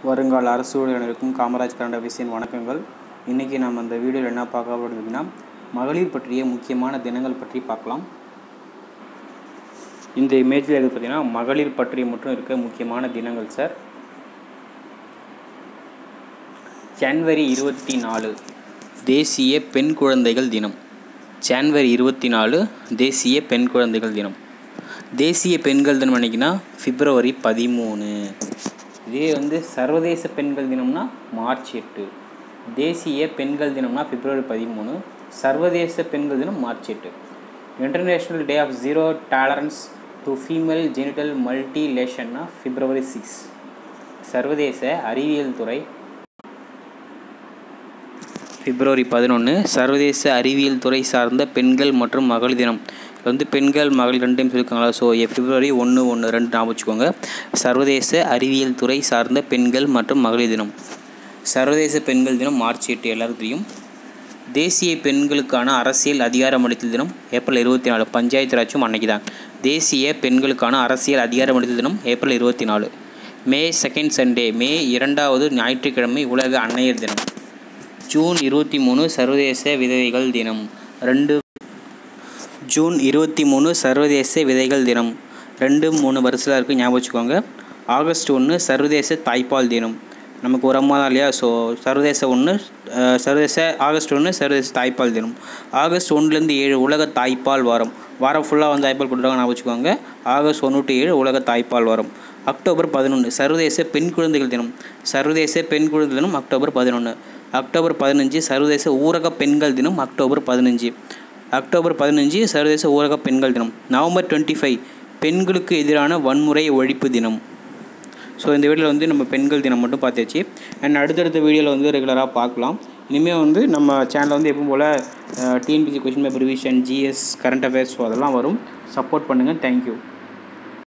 வருங்கால அரசு ஊழியர்களுக்கும் காமராஜ் கரண்ட் ஆஃபீஸின் வணக்கங்கள் இன்றைக்கி நம்ம இந்த வீடியோவில் என்ன பார்க்க போகிறதுனா மகளிர் பற்றிய முக்கியமான தினங்கள் பற்றி பார்க்கலாம் இந்த இமேஜில் எது பார்த்தீங்கன்னா மகளிர் பற்றி மட்டும் இருக்க முக்கியமான தினங்கள் சார் ஜனவரி இருபத்தி நாலு தேசிய பெண் குழந்தைகள் தினம் ஜனவரி இருபத்தி நாலு தேசிய பெண் குழந்தைகள் தினம் தேசிய பெண்கள் தினம் அன்றைக்கினா பிப்ரவரி பதிமூணு இதே வந்து சர்வதேச பெண்கள் தினம்னா மார்ச் எட்டு தேசிய பெண்கள் தினம்னா பிப்ரவரி பதிமூணு சர்வதேச பெண்கள் தினம் மார்ச் எட்டு international day of zero tolerance to female genital மல்டிலேஷன்னா பிப்ரவரி சிக்ஸ் சர்வதேச அறிவியல் துறை பிப்ரவரி பதினொன்று சர்வதேச அறிவியல் துறை சார்ந்த பெண்கள் மற்றும் மகளிர் தினம் இது வந்து பெண்கள் மகளிர் ரெண்டு டைம் சொல்லியிருக்காங்களா ஸோ பிப்ரவரி ஒன்று ஒன்று ரெண்டு ஞாபகம் வச்சுக்கோங்க சர்வதேச அறிவியல் துறை சார்ந்த பெண்கள் மற்றும் மகளிர் தினம் சர்வதேச பெண்கள் தினம் மார்ச் எட்டு எல்லாருக்கும் தெரியும் தேசிய பெண்களுக்கான அரசியல் அதிகாரமளித்தல் தினம் ஏப்ரல் இருபத்தி நாலு பஞ்சாயத்து ராஜும் அன்னைக்கு தான் தேசிய பெண்களுக்கான அரசியல் அதிகாரமளித்தல் தினம் ஏப்ரல் இருபத்தி நாலு மே செகண்ட் சண்டே மே இரண்டாவது ஞாயிற்றுக்கிழமை உலக அன்னையர் தினம் ஜூன் இருபத்தி மூணு சர்வதேச விதவைகள் தினம் ரெண்டு ஜூன் இருபத்தி மூணு சர்வதேச விதைகள் தினம் ரெண்டு மூணு வருஷத்தில் இருக்குது ஞாபகம் வச்சுக்கோங்க ஆகஸ்ட் ஒன்று சர்வதேச தாய்ப்பால் தினம் நமக்கு ஒரு அம்மா தான் இல்லையா ஸோ சர்வதேச ஒன்று சர்வதேச ஆகஸ்ட் ஒன்று சர்வதேச தாய்ப்பால் தினம் ஆகஸ்ட் ஒன்றுலேருந்து ஏழு உலக தாய்ப்பால் வாரம் வாரம் ஃபுல்லாக வந்து தாய்ப்பால் கொடுத்துருவாங்க ஞாபகம் வச்சுக்கோங்க ஆகஸ்ட் ஒன்று டு ஏழு உலக தாய்ப்பால் வாரம் அக்டோபர் பதினொன்று சர்வதேச பெண் குழந்தைகள் தினம் சர்வதேச பெண் குழந்தை தினம் அக்டோபர் பதினொன்று அக்டோபர் பதினஞ்சு சர்வதேச ஊரக பெண்கள் தினம் அக்டோபர் பதினஞ்சு அக்டோபர் பதினஞ்சு சர்வதேச ஊரக பெண்கள் தினம் நவம்பர் டுவெண்ட்டி ஃபைவ் பெண்களுக்கு எதிரான வன்முறை ஒழிப்பு தினம் ஸோ இந்த வீடியோவில் வந்து நம்ம பெண்கள் தினம் மட்டும் பார்த்தாச்சு அண்ட் அடுத்தடுத்த வீடியோவில் வந்து ரெகுலராக பார்க்கலாம் இனிமேல் வந்து நம்ம சேனலில் வந்து எப்பவும் போல் TNPSC question paper revision GS current affairs so அதெல்லாம் வரும் சப்போர்ட் பண்ணுங்கள் தேங்க்யூ